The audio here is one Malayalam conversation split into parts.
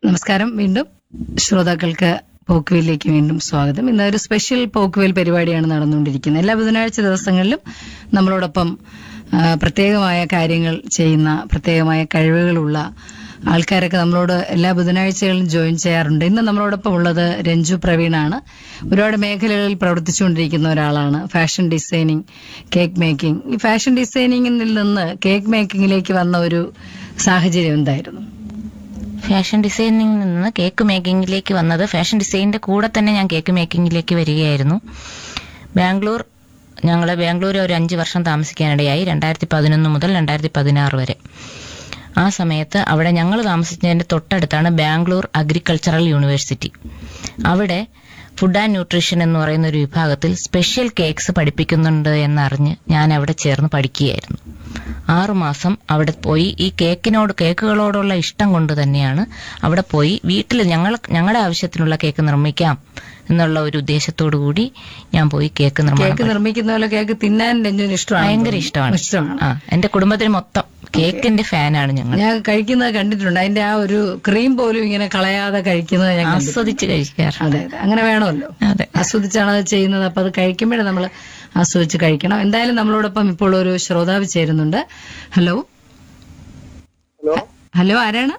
നമസ്കാരം വീണ്ടും ശ്രോതാക്കൾക്ക് പോക്കുവയിലേക്ക് വീണ്ടും സ്വാഗതം ഇന്ന് ഒരു സ്പെഷ്യൽ പോക്കുവയിൽ പരിപാടിയാണ് നടന്നുകൊണ്ടിരിക്കുന്നത് എല്ലാ ബുധനാഴ്ച ദിവസങ്ങളിലും നമ്മളോടൊപ്പം ആ, പ്രത്യേകമായ കാര്യങ്ങൾ ചെയ്യുന്ന പ്രത്യേകമായ കഴിവുകളുള്ള ആൾക്കാരൊക്കെ നമ്മളോട് എല്ലാ ബുധനാഴ്ചകളിലും ജോയിൻ ചെയ്യാറുണ്ട് ഇന്ന് നമ്മളോടൊപ്പം ഉള്ളത് രഞ്ജു പ്രവീണാണ് ഒരുപാട് മേഖലകളിൽ പ്രവർത്തിച്ചുകൊണ്ടിരിക്കുന്ന ഒരാളാണ് ഫാഷൻ ഡിസൈനിങ് കേക്ക് മേക്കിംഗ് ഈ ഫാഷൻ ഡിസൈനിങ്ങിൽ നിന്ന് കേക്ക് മേക്കിങ്ങിലേക്ക് വന്ന ഒരു സാഹചര്യം എന്തായിരുന്നു ഫാഷൻ ഡിസൈനിങ്ങിൽ നിന്ന് കേക്ക് മേക്കിങ്ങിലേക്ക് വന്നത് ഫാഷൻ ഡിസൈനിന്റെ കൂടെ തന്നെ ഞാൻ കേക്ക് മേക്കിങ്ങിലേക്ക് വരികയായിരുന്നു ബാംഗ്ലൂർ ഞങ്ങൾ ബാംഗ്ലൂർ ഒരു അഞ്ച് വർഷം താമസിക്കാനിടയായി രണ്ടായിരത്തി പതിനൊന്ന് മുതൽ രണ്ടായിരത്തി പതിനാറ് വരെ ആ സമയത്ത് അവിടെ ഞങ്ങൾ താമസിച്ചതിന്റെ തൊട്ടടുത്താണ് ബാംഗ്ലൂർ അഗ്രികൾച്ചറൽ യൂണിവേഴ്സിറ്റി അവിടെ ഫുഡ് ആൻഡ് ന്യൂട്രീഷൻ എന്ന് പറയുന്ന ഒരു വിഭാഗത്തിൽ സ്പെഷ്യൽ കേക്ക്സ് പഠിപ്പിക്കുന്നുണ്ട് എന്നറിഞ്ഞ് ഞാൻ അവിടെ ചേർന്ന് പഠിക്കുകയായിരുന്നു ആറുമാസം അവിടെ പോയി ഈ കേക്കിനോട് കേക്കുകളോടുള്ള ഇഷ്ടം കൊണ്ട് തന്നെയാണ് അവിടെ പോയി വീട്ടിൽ ഞങ്ങൾ ഞങ്ങളുടെ ആവശ്യത്തിനുള്ള കേക്ക് നിർമ്മിക്കാം എന്നുള്ള ഒരു ഉദ്ദേശത്തോടു കൂടി ഞാൻ പോയി കേക്ക് നിർമ്മാണം കേക്ക് നിർമ്മിക്കുന്ന പോലെ കേക്ക് തിന്നാൻ രഞ്ജുവിന് ഇഷ്ടമാണ് ഭയങ്കര ഇഷ്ടമാണ് ഇഷ്ടമാണ് ആ എന്റെ കുടുംബത്തിന് മൊത്തം കേക്കിന്റെ ഫാനാണ് ഞങ്ങൾ ഞാൻ കഴിക്കുന്നത് കണ്ടിട്ടുണ്ട് അതിന്റെ ആ ഒരു ക്രീം പോലും ഇങ്ങനെ കളയാതെ കഴിക്കുന്നത് ഞാൻ കണ്ടിട്ടുണ്ട്. ആസ്വദിച്ച് കഴിക്കാറ് അതെ അതെ അങ്ങനെ വേണമല്ലോ അതെ ആസ്വദിച്ചാണ് അത് ചെയ്യുന്നത് അപ്പൊ അത് കഴിക്കുമ്പോഴേ നമ്മൾ ആസ്വദിച്ച് കഴിക്കണം എന്തായാലും നമ്മളോടൊപ്പം ഇപ്പോൾ ഒരു ശ്രോതാവ് ചേരുന്നുണ്ട് ഹലോ ഹലോ ഹലോ ആരാണ്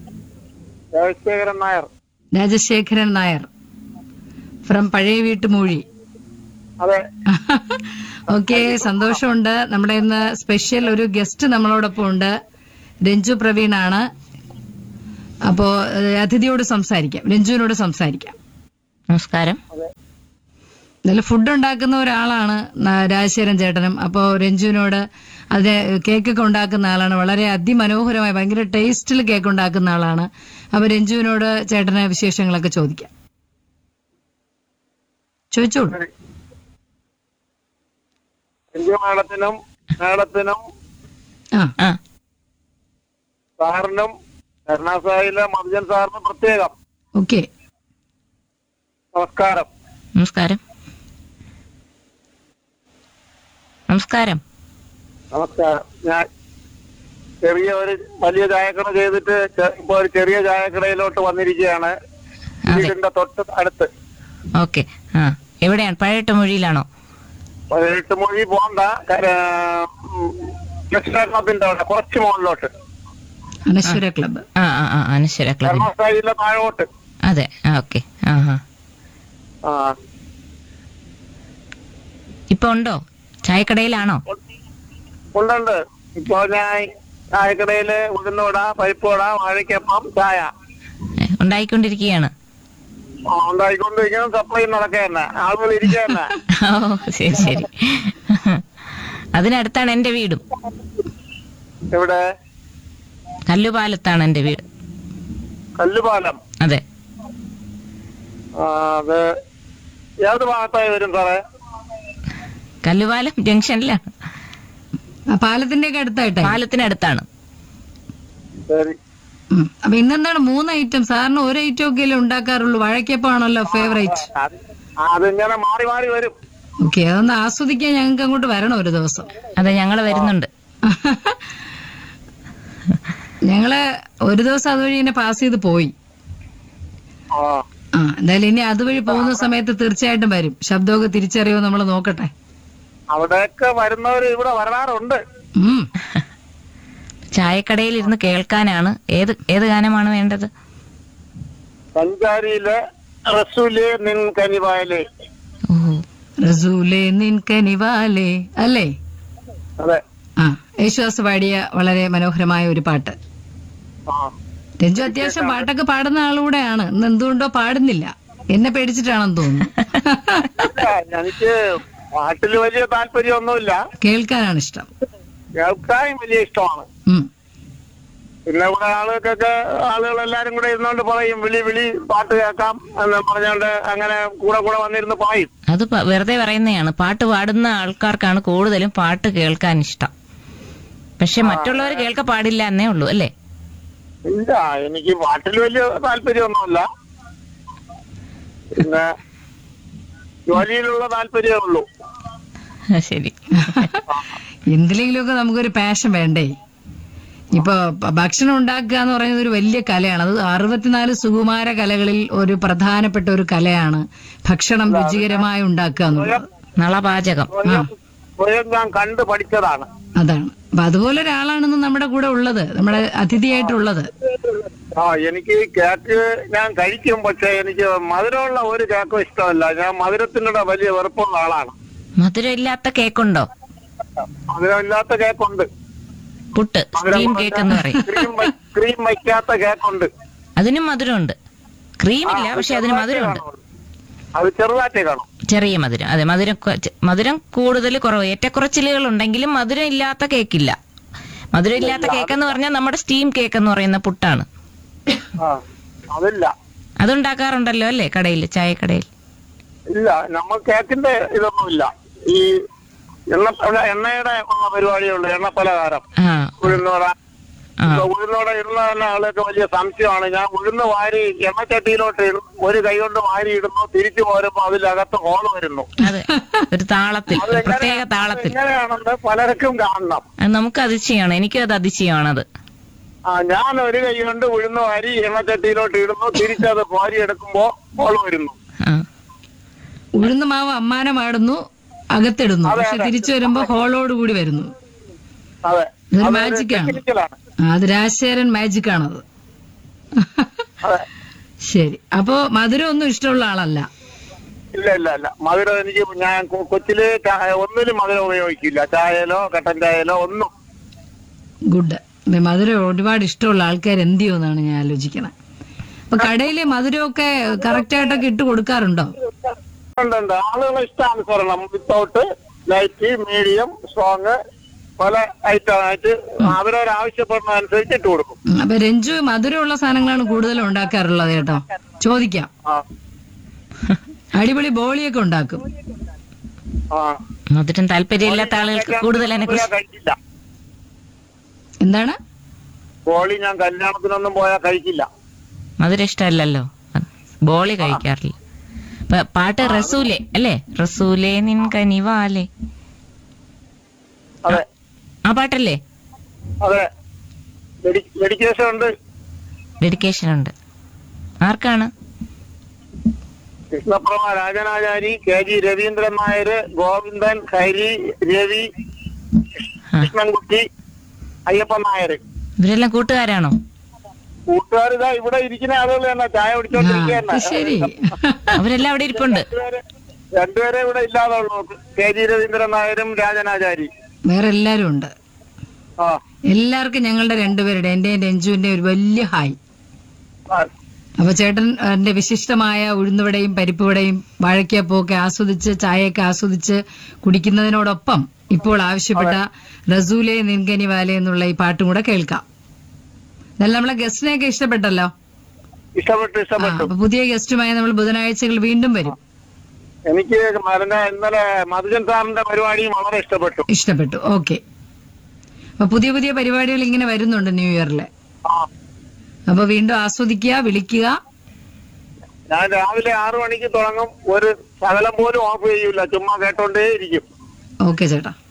രാജശേഖരൻ നായർ രാജശേഖരൻ നായർ ഫ്രം പഴയ വീട്ടുമൂഴി അതെ ഓക്കെ സന്തോഷമുണ്ട് നമ്മുടെ ഇന്ന് സ്പെഷ്യൽ ഒരു ഗസ്റ്റ് നമ്മളോടൊപ്പം ഉണ്ട് രഞ്ജു പ്രവീണാണ് അപ്പോ ഏഹ്, അതിഥിയോട് സംസാരിക്കാം രഞ്ജുവിനോട് സംസാരിക്കാം നമസ്കാരം നല്ല ഫുഡ് ഉണ്ടാക്കുന്ന ഒരാളാണ് ന- രാജശേഖരൻ ചേട്ടനും അപ്പോ രഞ്ജുവിനോട് അത് കേക്കൊക്കെ ഉണ്ടാക്കുന്ന ആളാണ് വളരെ അതിമനോഹരമായി ഭയങ്കര ടേസ്റ്റിൽ കേക്ക് ഉണ്ടാക്കുന്ന ആളാണ് അപ്പൊ രഞ്ജുവിനോട് ചേട്ടന് വിശേഷങ്ങളൊക്കെ ചോദിക്കാം ചോദിച്ചോളൂ ഇന്ത്യ മേഡത്തിനും മേഡത്തിനും ആ ആ സാറിനും കരുണാസായിലെ മധുജൻ സാറിനും പ്രത്യേകം ഓക്കെ നമസ്കാരം നമസ്കാരം നമസ്കാരം നമസ്കാരം ഞാൻ ചെറിയ ഒരു വലിയ ചായക്കട ചെയ്തിട്ട് ചെ- ഇപ്പൊ ഒരു ചെറിയ ചായക്കടയിലോട്ട് വന്നിരിക്കുകയാണ് അതെ വീടിന്റെ തൊട്ട് അടുത്ത് ഓക്കെ ആ എവിടെയാണ് പഴയട്ട മൊഴിയിലാണോ പതിനെട്ട് മൊഴി പോണ്ട ലക്ഷ്മ ക്ലബിന്റെ അവിടെ കുറച്ച് മുകളിലോട്ട് അനശ്വര ക്ലബ്ബ് ആ ആ ആ അനശ്വര ക്ലബിൽ കരുണാസായിലെ താഴോട്ട് അതെ ആ ഓക്കെ ആ ഹാ ആ ഇപ്പൊ ഉണ്ടോ ചായക്കടയിലാണോ ഉണ്ടുണ്ട് ഇപ്പൊ ഞാൻ ചായക്കടയില് ഉഴുന്നോട പരിപ്പോട വാഴയ്ക്കപ്പം ചായ ഏ, ഉണ്ടായിക്കൊണ്ടിരിക്കുകയാണ് ആ, ഉണ്ടായിക്കൊണ്ടിരിക്കണം സപ്ലൈ നടക്കുക തന്നെ ആളുകൾ ഇരിക്കുക തന്നെ ഓ ശരി ശരി അതിനടുത്താണ് എന്റെ വീടും ഇവിടെ കല്ലുപാലത്താണ് എന്റെ വീട് കല്ലുപാലം അതെ ആ, അത് ഏത് ഭാഗത്തായി വരും സാറേ കല്ലുപാലം ജംഗ്ഷനിലാണ് ആ പാലത്തിന്റെ ഒക്കെ അടുത്തായിട്ടായി പാലത്തിനടുത്താണ് ശരി ഉം. അപ്പൊ ഇന്നെന്താണ് മൂന്ന് ഐറ്റം സാറിന് ഒരു ഐറ്റം ഒക്കെ അല്ലേ ഉണ്ടാക്കാറുള്ളൂ വാഴയ്ക്കപ്പാണല്ലോ ഫേവറേറ്റ് അത് അതിങ്ങനെ മാറി മാറി വരും ഓക്കെ അതൊന്ന് ആസ്വദിക്കാൻ ഞങ്ങൾക്ക് അങ്ങോട്ട് വരണം ഒരു ദിവസം അതെ ഞങ്ങൾ വരുന്നുണ്ട് ഞങ്ങള് ഒരു ദിവസം അതുവഴി ഇങ്ങനെ പാസ് ചെയ്ത് പോയി ആ ആ എന്തായാലും ഇനി അതുവഴി പോകുന്ന സമയത്ത് തീർച്ചയായിട്ടും വരും ശബ്ദമൊക്കെ തിരിച്ചറിയോ നമ്മൾ നോക്കട്ടെ അവിടെയൊക്കെ വരുന്നവർ ഇവിടെ വരാറുണ്ട് ഉം. ചായക്കടയിൽ ഇരുന്ന് കേൾക്കാനാണ് ഏത് ഏത് ഗാനമാണ് വേണ്ടത് സഞ്ചാരിയിലെ റസൂല് നിൻ കനിവായല് ഓ റസൂലേ നിൻകനിവാലേ അല്ലേ അതെ ആ യേശുദാസ് പാടിയ വളരെ മനോഹരമായ ഒരു പാട്ട് ആ രഞ്ജു അത്യാവശ്യം പാട്ടൊക്കെ പാടുന്ന ആളുകൂടെയാണ് ഇന്ന് എന്തുകൊണ്ടോ പാടുന്നില്ല എന്നെ പേടിച്ചിട്ടാണെന്ന് തോന്നുന്നു ഇല്ല, എനിക്ക് പാട്ടിൽ വലിയ താല്പര്യമൊന്നുമില്ല കേൾക്കാനാണ് ഇഷ്ടം കേൾക്കാൻ വലിയ ഇഷ്ടമാണ് ഉം. പിന്നെ ഇവിടെ ആളുകൾക്കൊക്കെ ആളുകൾ എല്ലാരും കൂടെ ഇരുന്നോണ്ട് പറയും വിളി വിളി പാട്ട് കേൾക്കാം എന്ന് പറഞ്ഞോണ്ട് അങ്ങനെ കൂടെ കൂടെ വന്നിരുന്ന് പായും അത് പ- വെറുതെ പറയുന്നതാണ് പാട്ട് പാടുന്ന ആൾക്കാർക്കാണ് കൂടുതലും പാട്ട് കേൾക്കാൻ ഇഷ്ടം പക്ഷെ മറ്റുള്ളവർ കേൾക്ക പാടില്ല എന്നേ ഉള്ളൂ അല്ലേ ഇല്ല എനിക്ക് പാട്ടിൽ വലിയ താല്പര്യമൊന്നുമില്ല പിന്നെ ജോലിയിലുള്ള താല്പര്യമേ ഉള്ളൂ ആ, ശരി എന്തിലെങ്കിലുമൊക്കെ നമുക്കൊരു പാഷൻ വേണ്ടേ ഇപ്പൊ പ- ഭക്ഷണം ഉണ്ടാക്കുക എന്ന് പറയുന്നത് ഒരു വലിയ കലയാണ് അത് അറുപത്തിനാല് സുകുമാര കലകളിൽ ഒരു പ്രധാനപ്പെട്ട ഒരു കലയാണ് ഭക്ഷണം രുചികരമായി ഉണ്ടാക്കുക എന്നുള്ളത് നളപാചകം സ്വയം സ്വയം ഞാൻ കണ്ടു പഠിച്ചതാണ് അതാണ് അപ്പൊ അതുപോലെ ഒരാളാണെന്ന് നമ്മുടെ കൂടെ ഉള്ളത് നമ്മുടെ അതിഥിയായിട്ടുള്ളത് ആ എനിക്ക് കേക്ക് ഞാൻ കഴിക്കും പക്ഷെ എനിക്ക് മധുരമുള്ള ഒരു കേക്കും ഇഷ്ടമല്ല ഞാൻ മധുരത്തിനോട് വലിയ വെറുപ്പുള്ള ആളാണ് മധുരം ഇല്ലാത്ത കേക്കുണ്ടോ മധുരമില്ലാത്ത കേക്കുണ്ട് പുട്ട് സ്റ്റീം കേക്ക് എന്ന് പറയും ക്രീം വൈ- ക്രീം വയ്ക്കാത്ത കേക്കുണ്ട് അതിനും മധുരമുണ്ട് ക്രീം ഇല്ല പക്ഷെ അതിന് മധുരമുണ്ട് അത് ചെറുതാറ്റേ കാണും ചെറിയ മധുരം അതെ മധുരം കൊ- ചെ- മധുരം കൂടുതൽ കുറവ് ഏറ്റക്കുറച്ചിലുകൾ ഉണ്ടെങ്കിലും മധുരം ഇല്ലാത്ത കേക്കില്ല മധുരം ഇല്ലാത്ത കേക്ക് എന്ന് പറഞ്ഞാൽ നമ്മുടെ സ്റ്റീം കേക്ക് എന്ന് പറയുന്ന പുട്ടാണ് ആ അതില്ല അതുണ്ടാക്കാറുണ്ടല്ലോ അല്ലേ കടയിൽ ചായക്കടയിൽ ഇല്ല നമ്മൾ കേക്കിന്റെ ഇതൊന്നുമില്ല ഈ എണ്ണ എണ്ണയുടെ ഉള്ള പരിപാടിയുണ്ട് എണ്ണ പലഹാരം ആ ഉഴുന്നോട ആ ഇപ്പൊ ഉഴുന്നോടെ ഇടുന്ന തന്നെ ആളൊക്കെ വലിയ സംശയമാണ് ഞാൻ ഉഴുന്ന് വാരി എണ്ണച്ചട്ടിയിലോട്ട് ഇടും ഒരു കൈ കൊണ്ട് വാരി ഇടുന്നു തിരിച്ചു പോരുമ്പോ അതിലകത്ത് ഹോള് വരുന്നു അതെ ഒരു താളത്തിൽ ഒരു പ്രത്യേക താളത്തിൽ എങ്ങനെയാണെന്ന് പലർക്കും കാണണം അത് നമുക്ക് അതിശയമാണ് എനിക്കും അത് അതിശയമാണത് ആ ഞാൻ ഒരു കൈ കൊണ്ട് ഉഴുന്ന് വാരി എണ്ണച്ചട്ടിയിലോട്ട് ഇടുന്നു തിരിച്ചത് വാരി എടുക്കുമ്പോ ഹോള് വരുന്നു ആ ഉഴുന്ന മാവ് അമ്മാനമാടുന്നു അകത്തിടുന്നു അതെ, പക്ഷെ അതെ. തിരിച്ചു വരുമ്പോ ഹോളോട് കൂടി വരുന്നു അതെ ഇതൊരു അതൊരു magic ആണ്. ടെക്നിക്കലാണ് ആ, അത് രാജശേഖരൻ മാജിക് ആണത് അതെ ശരി അപ്പോ മധുരം ഒന്നും ഇഷ്ടമുള്ള ആളല്ല ഇല്ല ഇല്ല ഇല്ല മധുരം എനിക്ക് ഞാൻ കൊ- കൊച്ചില് ചായ ഒന്നിലും മധുരം ഉപയോഗിക്കില്ല ചായയിലോ കട്ടൻ ചായയിലോ ഒന്നും ഗുഡ് മധുരം ഒരുപാട് ഇഷ്ടമുള്ള ആൾക്കാർ എന്ത് ചെയ്യുമെന്നാണ് ഞാൻ ആലോചിക്കണത് അപ്പൊ കടയിലെ മധുരമൊക്കെ കറക്റ്റ് ആയിട്ടൊക്കെ ഇട്ട് കൊടുക്കാറുണ്ടോ ഉണ്ട് ഉണ്ട് ആളുകളെ ഇഷ്ടാനുസരണം വിത്തൗട്ട് ലൈറ്റ് മീഡിയം സ്ട്രോങ് പല ഐറ്റം ആയിട്ട് അവരവർ ആവശ്യപ്പെടുന്ന അനുസരിച്ച് ഇട്ട് കൊടുക്കും ഉം, അപ്പൊ രഞ്ജു മധുരമുള്ള സാധനങ്ങളാണ് കൂടുതലും ഉണ്ടാക്കാറുള്ളത് കേട്ടോ ചോദിക്കാം ആ അടിപൊളി ബോളിയൊക്കെ ഉണ്ടാക്കും ആ മധുരം താല്പര്യമില്ലാത്ത ആളുകൾക്ക് കൂടുതൽ അതിനെ കുറിച്ച് കഴിക്കില്ല എന്താണ് കോളി ഞാൻ കല്യാണത്തിനൊന്നും പോയാൽ കഴിക്കില്ല മധുരം ഇഷ്ടമല്ലല്ലോ ബോളി കഴിക്കാറില്ല പ- പാട്ട് റസൂലെ അല്ലേ റസൂലെ നിൻ കനിവാലെ അതെ ആ പാട്ടല്ലേ അതെ മെഡിക്കേഷൻ ഉണ്ട് ഡെഡിക്കേഷൻ ഉണ്ട് ആർക്കാണ് കൃഷ്ണപ്രഭ രാജനാചാരി കെ ജി രവീന്ദ്രൻ നായർ ഗോവിന്ദൻ ഹരി രവി ആ. കൃഷ്ണൻകുട്ടി അയ്യപ്പൻ നായർ ഇവരെല്ലാം കൂട്ടുകാരാണോ കൂട്ടുകാരിതാ ഇവിടെ ഇരിക്കുന്ന ആളുകൾ തന്നെ ചായ ആ, കുടിച്ചോണ്ടിരിക്കുകയാണ് അത് ശരി അവരെല്ലാം അവിടെ ഇരിപ്പുണ്ട് രണ്ടുപേരെ രണ്ടുപേരെ ഇവിടെ ഇല്ലാതെ ഉള്ളൂ കെ ജി രവീന്ദ്രൻ നായരും രാജനാചാരി വേറെ എല്ലാരും ഉണ്ട് ആ എല്ലാവർക്കും ഞങ്ങളുടെ രണ്ടുപേരുടെ എന്റെയും രഞ്ജുവിന്റെ ഒരു വലിയ ഹായ് ആ. അപ്പൊ ചേട്ടൻ എന്റെ വിശിഷ്ടമായ ഉഴുന്നുവടയും പരിപ്പുവടയും വാഴയ്ക്കപ്പൊക്കെ ആസ്വദിച്ച് ചായയൊക്കെ ആസ്വദിച്ച് കുടിക്കുന്നതിനോടൊപ്പം ഇപ്പോൾ ആവശ്യപ്പെട്ട റസൂലെ നിൻകനി വാലെ എന്നുള്ള ഈ പാട്ടും കൂടെ കേൾക്കാം എന്നാലും നമ്മളെ ഗസ്റ്റിനെയൊക്കെ ഇഷ്ടപ്പെട്ടല്ലോ ഇഷ്ടപ്പെട്ടു ആ, ഇഷ്ടപ്പെട്ടു അപ്പൊ പുതിയ ഗസ്റ്റുമായി നമ്മൾ ബുധനാഴ്ചകൾ വീണ്ടും വരും എനിക്ക് മരന്റെ ഇന്നലെ മധുജൻ സാറിന്റെ പരിപാടിയും വളരെ ഇഷ്ടപ്പെട്ടു ഇഷ്ടപ്പെട്ടു ഓക്കെ അപ്പൊ പുതിയ പുതിയ പരിപാടികൾ ഇങ്ങനെ വരുന്നുണ്ട് ന്യൂ ഇയറില് ആ അപ്പൊ വീണ്ടും ആസ്വദിക്കുക വിളിക്കുക ഞാൻ രാവിലെ ആറു മണിക്ക് തുടങ്ങും ഒരു ശകലം പോലും ഓഫ് ചെയ്യൂല ചുമ്മാ കേട്ടോണ്ടേ ഇരിക്കും ഓക്കെ ചേട്ടാ